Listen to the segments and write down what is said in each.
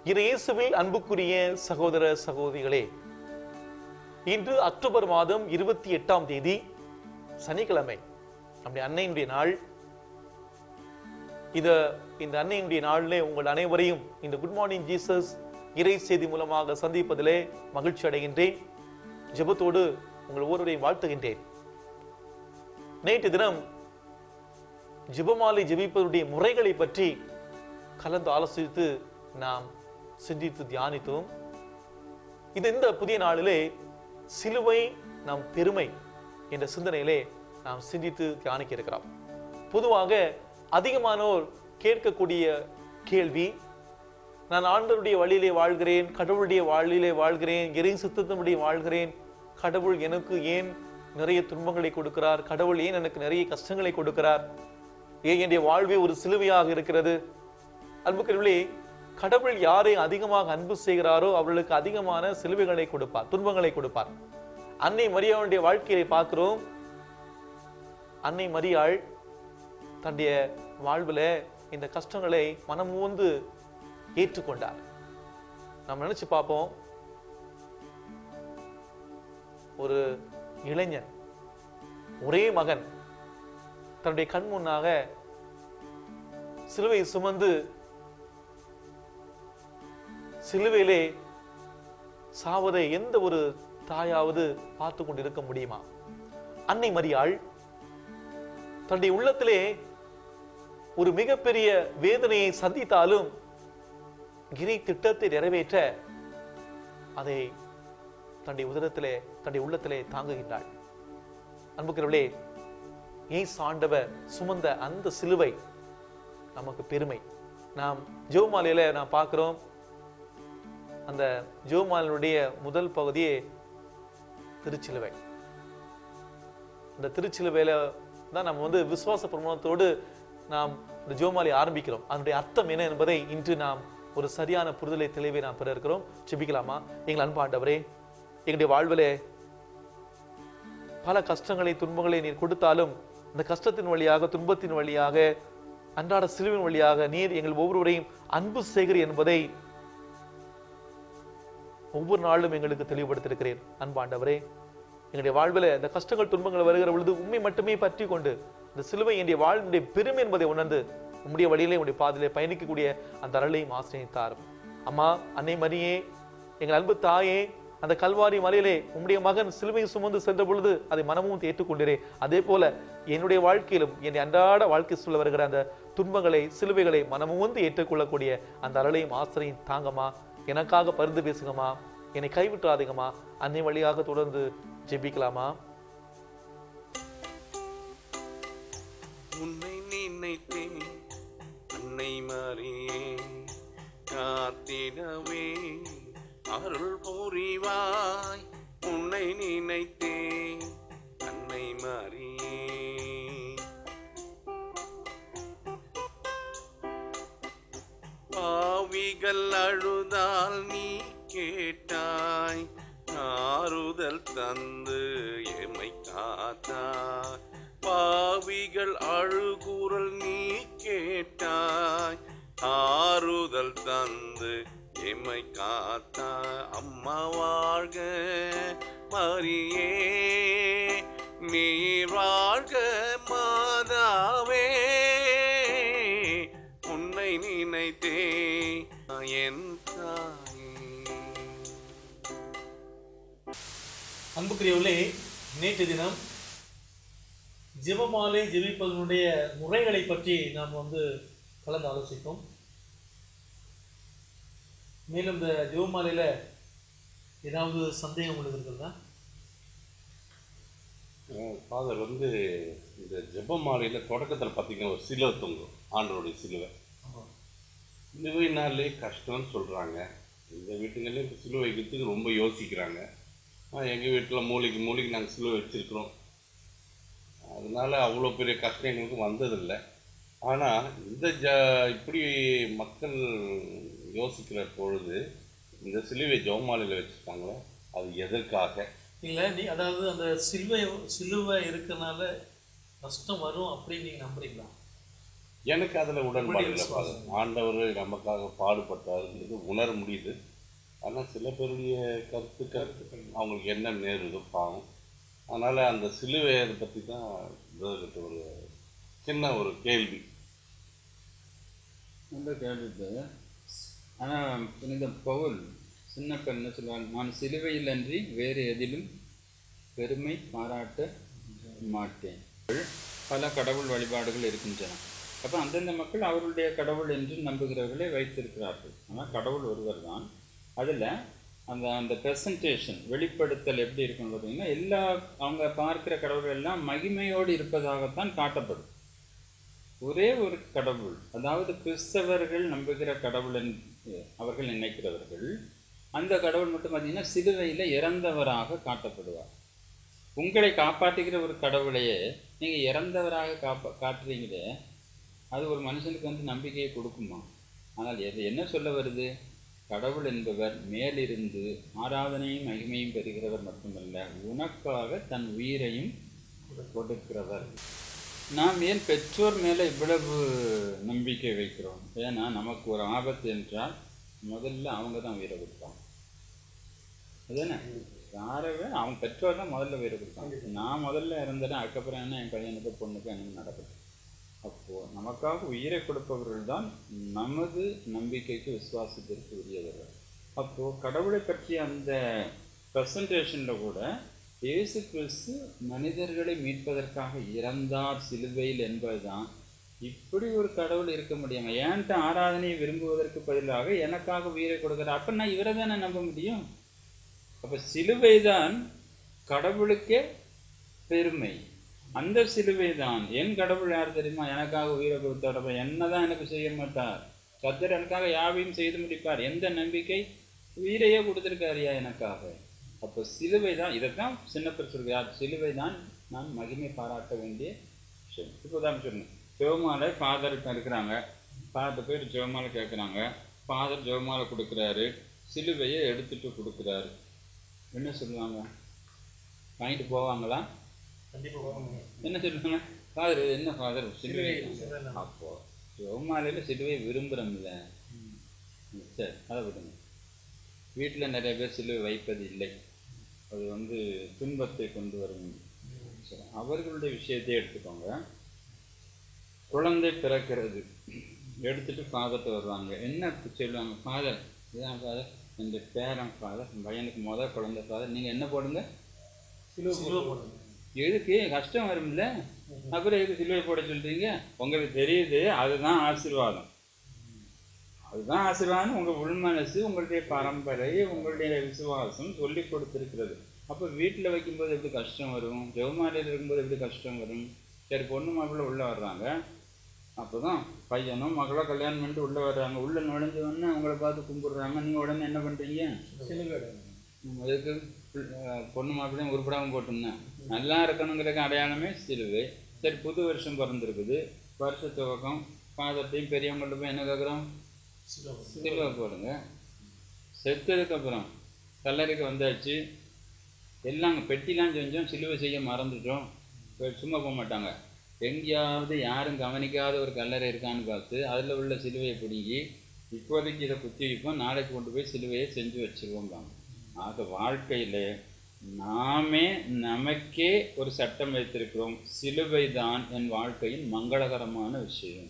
இரு இயேசுவில் அன்புக்குரிய சகோதர சகோதரிகளே இன்று அக்டோபர் மாதம் இருபத்தி எட்டாம் தேதி சனிக்கிழமை நம்முடைய அன்னையினுடைய நாள் இத இந்த அன்னையினுடைய நாளிலே உங்கள் அனைவரையும் இந்த குட் மார்னிங் ஜீசஸ் இறை செய்தி மூலமாக சந்திப்பதிலே மகிழ்ச்சி அடைகின்றேன் ஜெபத்தோடு உங்கள் ஒவ்வொருவரையும் வாழ்த்துகின்றேன் நேற்று தினம் ஜெபமாலை ஜெபிப்பதுடைய முறைகளை பற்றி கலந்து ஆலோசித்து நாம் சிந்தித்து தியானித்தோம் இது இந்த புதிய நாளிலே சிலுவை நம் பெருமை என்ற சிந்தனையிலே நாம் சிந்தித்து தியானிக்க இருக்கிறோம் பொதுவாக அதிகமானோர் கேட்கக்கூடிய கேள்வி நான் ஆண்டவருடைய வழியிலே வாழ்கிறேன் கடவுளுடைய வழியிலே வாழ்கிறேன் இறை சித்தத்தினுடைய வாழ்கிறேன் கடவுள் எனக்கு ஏன் நிறைய துன்பங்களை கொடுக்கிறார் கடவுள் ஏன் எனக்கு நிறைய கஷ்டங்களை கொடுக்கிறார் ஏன் என்னுடைய வாழ்வே ஒரு சிலுவையாக இருக்கிறது அன்புக்குரியவர்களே கடவுள் யாரை அதிகமாக அன்பு செய்கிறாரோ அவர்களுக்கு அதிகமான சிலுவைகளை கொடுப்பார் துன்பங்களை கொடுப்பார் அன்னை மரியாவுடைய வாழ்க்கையை பார்க்கிறோம் அன்னை மரியாள் தன்னுடைய வாழ்வுல இந்த கஷ்டங்களை மனமூந்து ஏற்றுக்கொண்டார் நாம் நினைச்சு பார்ப்போம் ஒரு இளைஞன் ஒரே மகன் தன்னுடைய கண் முன்னாக சிலுவை சுமந்து சிலுவையிலே சாவதை எந்த ஒரு தாயாவது பார்த்து கொண்டிருக்க முடியுமா அன்னை மரியாள் தன்னுடைய உள்ளத்திலே ஒரு மிகப்பெரிய வேதனையை சந்தித்தாலும் கிரி திட்டத்தை நிறைவேற்ற அதை தன்னுடைய உதரத்திலே தன்னுடைய உள்ளத்திலே தாங்குகின்றாள் அன்புக்கிறவளே ஏய் ஆண்டவர் சுமந்த அந்த சிலுவை நமக்கு பெருமை நாம் ஜெவமாலையில நாம் பார்க்கிறோம் அந்த ஜெவமாலினுடைய முதல் பகுதியே திருச்சிலுவை இந்த திருச்சிலுவையில தான் நம்ம வந்து விசுவாச பிரமாணத்தோடு நாம் இந்த ஜோமாலை ஆரம்பிக்கிறோம் அதனுடைய அர்த்தம் என்ன என்பதை இன்று நாம் ஒரு சரியான புரிதலை தெளிவை நாம் பெற இருக்கிறோம் செபிக்கலாமா எங்கள் அன்பாண்டவரே எங்களுடைய வாழ்விலே பல கஷ்டங்களை துன்பங்களை நீர் கொடுத்தாலும் இந்த கஷ்டத்தின் வழியாக துன்பத்தின் வழியாக அன்றாட சிலுவின் வழியாக நீர் எங்கள் ஒவ்வொருவரையும் அன்பு செய்கிறீர் என்பதை ஒவ்வொரு நாளும் எங்களுக்கு தெளிவுபடுத்திருக்கிறேன் அன்பாண்டவரே எங்களுடைய வாழ்வில் இந்த கஷ்டங்கள் துன்பங்கள் வருகிற பொழுது உண்மை மட்டுமே பற்றி கொண்டு இந்த சிலுவை என்னுடைய வாழ்வுடைய பெருமை என்பதை உணர்ந்து உம்முடைய வழியிலே உடைய பாதையிலே பயணிக்கக்கூடிய அந்த அருளையும் ஆசிரியத்தார் அம்மா அன்னை மரியே எங்கள் அன்பு தாயே அந்த கல்வாரி மலையிலே உம்முடைய மகன் சிலுவை சுமந்து சென்ற பொழுது அதை மனமும் ஏற்றுக்கொண்டிரே அதே போல என்னுடைய வாழ்க்கையிலும் என் அன்றாட வாழ்க்கை சொல்ல வருகிற அந்த துன்பங்களை சிலுவைகளை மனமுந்து ஏற்றுக்கொள்ளக்கூடிய அந்த அருளையும் ஆசிரியின் தாங்கம்மா எனக்காக பரிந்து பேசுங்கம்மா என்னை கைவிட்டுறாதீங்கம்மா அன்னை வழியாக தொடர்ந்து ஜெபிக்கலாமா உன்னை நினைத்தேன் அன்னை மரியே காத்திடவே அருள் புரிவாய் உன்னை நினைத்தேன் அன்னை மரியே பாவிகள் அழுதால் நீ கேட்டாய் ஆறுதல் தந்து எமை காத்தாய் பாவிகள் அழுகுரல் நீ கேட்டாய் ஆறுதல் தந்து எமை காத்தாய் அம்மா வாழ்க மரியே நீ வாழ்க மாதாவே உன்னை நினைத்தே என் தாயே அன்புக்குரியவர்களே நேற்று தினம் ஜெபமாலை ஜெபிப்பதனுடைய முறைகளை பற்றி நாம் வந்து கலந்து ஆலோசித்தோம் மேலும் இந்த ஜெபமாலையில ஏதாவது சந்தேகம் உங்களுக்கு இருக்கிறதா ஃபாதர் வந்து இந்த ஜெபமாலையில் தொடக்கத்தில் பார்த்தீங்கன்னா ஒரு சிலுவை தொங்கும் ஆண்டவருடைய சிலுவை ஆமாம் சிலுவைனாலே கஷ்டம்னு சொல்கிறாங்க எங்கள் வீட்டுங்களே இப்போ சிலுவை வைக்கிறதுக்கு ரொம்ப யோசிக்கிறாங்க எங்கள் வீட்டில் மூளைக்கு மூளைக்கு நாங்கள் சிலுவை வச்சுருக்குறோம் அதனால அவ்வளோ பெரிய கஷ்டம் எங்களுக்கு வந்ததில்லை ஆனால் இந்த ஜ இப்படி மக்கள் யோசிக்கிற பொழுது இந்த சிலுவை ஜெபமாலையில் வச்சுருக்காங்களோ அது எதற்காக இல்லை நீ அதாவது அந்த சிலுவை சிலுவை இருக்கனால கஷ்டம் வரும் அப்படின்னு நீங்க நம்புறீங்களா எனக்கு அதில் உடன்பாடு இல்லை ஃபாதர் ஆண்டவர் நமக்காக பாடுபட்டாருன்றது உணர முடியுது ஆனால் சில பேருடைய கருத்துக்கள் அவங்களுக்கு என்ன நேருதோ பாவம் அதனால் அந்த சிலுவையை பற்றி தான் பிரதர்கிட்ட ஒரு சின்ன ஒரு கேள்வி நல்ல கேள்வி ஆனால் புனித பவுல் சின்ன பெண் என்ன சொல்லுவாங்க நான் சிலுவையில் அன்றி வேறு எதிலும் பெருமை பாராட்ட மாட்டேன் பல கடவுள் வழிபாடுகள் இருக்கின்றன அப்போ அந்தந்த மக்கள் அவர்களுடைய கடவுள் என்று நம்புகிறவர்களை வைத்திருக்கிறார்கள் ஆனால் கடவுள் ஒருவர் தான் அதில் அந்த அந்த ப்ரெசன்டேஷன் வெளிப்படுத்தல் எப்படி இருக்குன்னு பார்த்தீங்கன்னா எல்லா அவங்க பார்க்கிற கடவுள்கள் எல்லாம் மகிமையோடு இருப்பதாகத்தான் காட்டப்படும் ஒரே ஒரு கடவுள் அதாவது கிறிஸ்தவர்கள் நம்புகிற கடவுள் என்று அவர்கள் நினைக்கிறவர்கள் அந்த கடவுள் மட்டும் பார்த்தீங்கன்னா சிலுவையில் இறந்தவராக காட்டப்படுவார் உங்களை காப்பாற்றுகிற ஒரு கடவுளையே நீங்கள் இறந்தவராக காப்பா காட்டுறீங்களே அது ஒரு மனுஷனுக்கு வந்து நம்பிக்கையை கொடுக்குமா ஆனால் எது என்ன சொல்ல வருது கடவுள் என்பவர் மேலிருந்து ஆராதனையும் மகிமையும் பெறுகிறவர் மட்டுமல்ல உனக்காக தன் உயிரையும் கொடுக்கிறவர் நாம் ஏன் பெற்றோர் மேலே இவ்வளவு நம்பிக்கை வைக்கிறோம் ஏன்னா நமக்கு ஒரு ஆபத்து என்றால் முதல்ல அவங்க தான் உயிரை கொடுப்பாங்க அதுதானே யாரவே அவன் பெற்றோர் தான் முதல்ல உயிரை கொடுப்பாங்க நான் முதல்ல இறந்துட்டேன் அதுக்கப்புறம் என்ன என் பையனுக்கு பொண்ணுக்கு என்ன நடக்குது அப்போது நமக்காக உயிரை கொடுப்பவர்கள் தான் நமது நம்பிக்கைக்கு விசுவாசத்திற்கு உரியவர்கள் அப்போது கடவுளை பற்றிய அந்த ப்ரெசன்டேஷனில் கூட இயேசு கிறிஸ்து மனிதர்களை மீட்பதற்காக இறந்தார் சிலுவையில் என்பதுதான் இப்படி ஒரு கடவுள் இருக்க முடியாம ஏன்ட்ட ஆராதனையை விரும்புவதற்கு பதிலாக எனக்காக உயிரை கொடுக்குறார் அப்ப நான் இவரை தானே நம்ப முடியும் அப்ப சிலுவை தான் கடவுளுக்கே பெருமை அந்த சிலுவை தான் என் கடவுள் யார் தெரியுமா எனக்காக உயிரை கொடுத்தார் என்னதான் எனக்கு செய்ய மாட்டார் கத்தர் எனக்காக யாவையும் செய்து முடிப்பார் எந்த நம்பிக்கை உயிரையே கொடுத்திருக்காருயா எனக்காக அப்போ சிலுவை தான் இதைத்தான் சின்ன பேர் சொல்கிறார் சிலுவை தான் நான் மகிமை பாராட்ட வேண்டிய விஷயம் இப்போ தான் சொன்னேன் ஜெவமாலை ஃபாதர் இருக்கிறாங்க ஃபாதர் பேர் ஜெவமாலை கேட்குறாங்க ஃபாதர் ஜெவமாலை கொடுக்குறாரு சிலுவையை எடுத்துட்டு கொடுக்குறாரு என்ன சொல்லுவாங்க வாங்கிட்டு போவாங்களா என்ன சொல்லுவாங்க ஃபாதர் என்ன ஃபாதர் சிலுவை அப்போ ஜெவமாலையில் சிலுவை விரும்புகிறோம்ல சரி அதை விடுங்க வீட்டில் நிறைய பேர் சிலுவை வைப்பது இல்லை அது வந்து துன்பத்தை கொண்டு வரும் சரி, அவர்களுடைய விஷயத்தை எடுத்துக்கோங்க குழந்தை பிறக்கிறது எடுத்துட்டு ஃபாதர்கிட்ட வருவாங்க என்ன சொல்லுவாங்க ஃபாதர் இதான் ஃபாதர் இந்த பேரன் ஃபாதர் பையனுக்கு முதல் குழந்தை ஃபாதர் நீங்கள் என்ன போடுங்க எதுக்கு கஷ்டம் வரும்ல அப்புறம் எதுக்கு சிலுவை போட சொல்றீங்க உங்களுக்கு தெரியுது அதுதான் ஆசீர்வாதம் அதுதான் ஆசீர்வாதம் உங்கள் உள்மனசு உங்களுடைய பரம்பரை உங்களுடைய விசுவாசம் சொல்லி கொடுத்துருக்கிறது அப்போ வீட்டில் வைக்கும்போது எப்படி கஷ்டம் வரும் ஜெவமாலையில் இருக்கும்போது எப்படி கஷ்டம் வரும் சரி பொண்ணு மாப்பிள்ளை உள்ளே வர்றாங்க அப்போ தான் பையனும் மகளோ கல்யாணம் பண்ணிட்டு உள்ளே வர்றாங்க உள்ளே நுழைஞ்ச உடனே அவங்கள பார்த்து கும்பிடுறாங்க நீங்கள் உடனே என்ன பண்ணுறீங்க ம், அதுக்கு பிள்- அஹ், பொண்ணு மாப்பிள்ளையும் உருப்படாமல் போட்டிருந்தேன் நல்லா இருக்கணுங்கிறதுக்கு அடையாளமே சிலுவை சரி புது வருஷம் பிறந்திருக்குது வருஷ துவக்கம் ஃபாதர்ட்டையும் பெரியவங்கள்ட்ட போய் என்ன கேட்குறோம் சிலுவை போடுங்க செத்ததுக்கப்புறம் கல்லறைக்கு வந்தாச்சு எல்லாம் அங்கே பெட்டிலாம் செஞ்சோம் சிலுவை செய்ய மறந்துட்டோம் இப்ப சும்மா போக மாட்டாங்க எங்கேயாவது யாரும் கவனிக்காத ஒரு கல்லறை இருக்கான்னு பார்த்து அதில் உள்ள சிலுவையை பிடுங்கி இப்போதைக்கு இதை குத்தி வைப்போம் நாளைக்கு கொண்டு போய் சிலுவையை செஞ்சு வச்சுருவோங்காங்க ஆக வாழ்க்கையில் நாமே நமக்கே ஒரு சட்டம் வைத்திருக்கிறோம் சிலுவை தான் என் வாழ்க்கையின் மங்களகரமான விஷயம்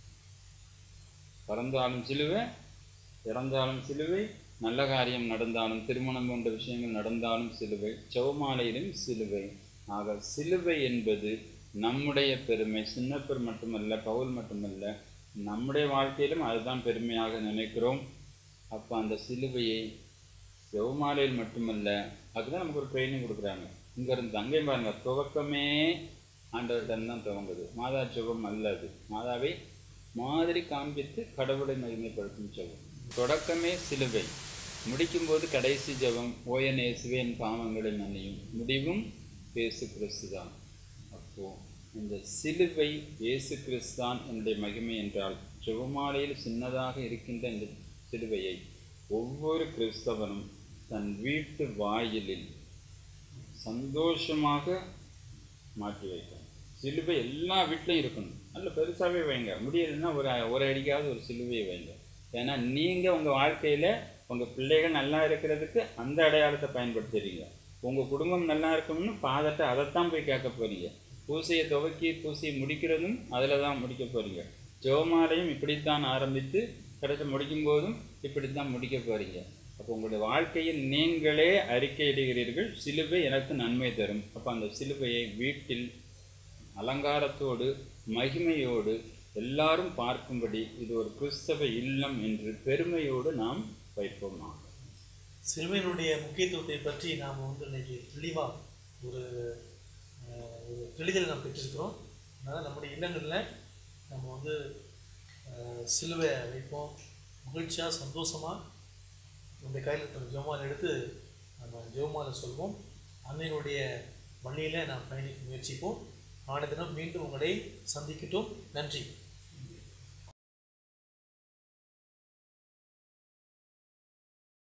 பிறந்தாலும் சிலுவை இறந்தாலும் சிலுவை நல்ல காரியம் நடந்தாலும் திருமணம் போன்ற விஷயங்கள் நடந்தாலும் சிலுவை செவமாலையிலும் சிலுவை ஆக சிலுவை என்பது நம்முடைய பெருமை சின்னப்பர் மட்டுமல்ல பவுல் மட்டுமல்ல நம்முடைய வாழ்க்கையிலும் அதுதான் பெருமையாக நினைக்கிறோம் அப்போ அந்த சிலுவையை செவமாலையில் மட்டுமல்ல அதுதான் நமக்கு ஒரு ட்ரைனிங் கொடுக்குறாங்க இங்கேருந்து அங்கேயும் பாருங்க துவக்கமே ஆண்டவர்கிட்ட தான் துவங்குது மாதா ஜெபம் அல்ல அது மாதாவை மாதிரி காண்பித்து கடவுளை மகிமைப்படுத்தும் ஜெபம் தொடக்கமே சிலுவை முடிக்கும்போது கடைசி ஜெபம் ஓயன் இயேசுவே என் பாவங்களை மன்னியும் முடிவும் இயேசு கிறிஸ்து தான் அப்போ இந்த சிலுவை இயேசு கிறிஸ்து தான் என்னுடைய மகிமை என்றால் ஜெபமாலையில் சின்னதாக இருக்கின்ற இந்த சிலுவையை ஒவ்வொரு கிறிஸ்தவனும் தன் வீட்டு வாயிலில் சந்தோஷமாக மாற்றி வைக்கணும் சிலுவை எல்லா வீட்லையும் இருக்கணும் நல்ல பெருசாகவே வைங்க முடியலைன்னா ஒரு ஒரு அடிக்காவது ஒரு சிலுவையை வைங்க ஏன்னா நீங்கள் உங்கள் வாழ்க்கையில் உங்கள் பிள்ளைகள் நல்லா இருக்கிறதுக்கு அந்த அடையாளத்தை பயன்படுத்துறீங்க உங்கள் குடும்பம் நல்லா இருக்கணும்னு பாதத்தை அதைத்தான் போய் கேட்க போறீங்க பூசையை துவக்கி பூசையை முடிக்கிறதும் அதில் தான் முடிக்க போறீங்க ஜெபமாலையும் இப்படித்தான் ஆரம்பித்து கடைசி முடிக்கும் போதும் இப்படித்தான் முடிக்க போறீங்க அப்போ உங்களுடைய வாழ்க்கையில் நீங்களே அறிக்கையிடுகிறீர்கள் சிலுவை எனக்கு நன்மை தரும் அப்போ அந்த சிலுவையை வீட்டில் அலங்காரத்தோடு மகிமையோடு எல்லாரும் பார்க்கும்படி இது ஒரு கிறிஸ்தவ இல்லம் என்று பெருமையோடு நாம் வைப்போமா சிலுவையினுடைய முக்கியத்துவத்தை பற்றி நாம் வந்து இன்னைக்கு தெளிவாக ஒரு அஹ், ஒரு தெளிதல் நாம் பெற்றிருக்கிறோம் அதனால் நம்முடைய இல்லங்களில் நம்ம வந்து அஹ், சிலுவை வைப்போம் மகிழ்ச்சியாக சந்தோஷமாக நம்முடைய கையில் இருக்கிற ஜெவமாலை எடுத்து நம்ம ஜெவமாலை சொல்வோம் அன்னையினுடைய வழியில் நாம் பயணிக்க முயற்சிப்போம் நாளை தினம் மீண்டும் உங்களை சந்திக்கட்டும் நன்றி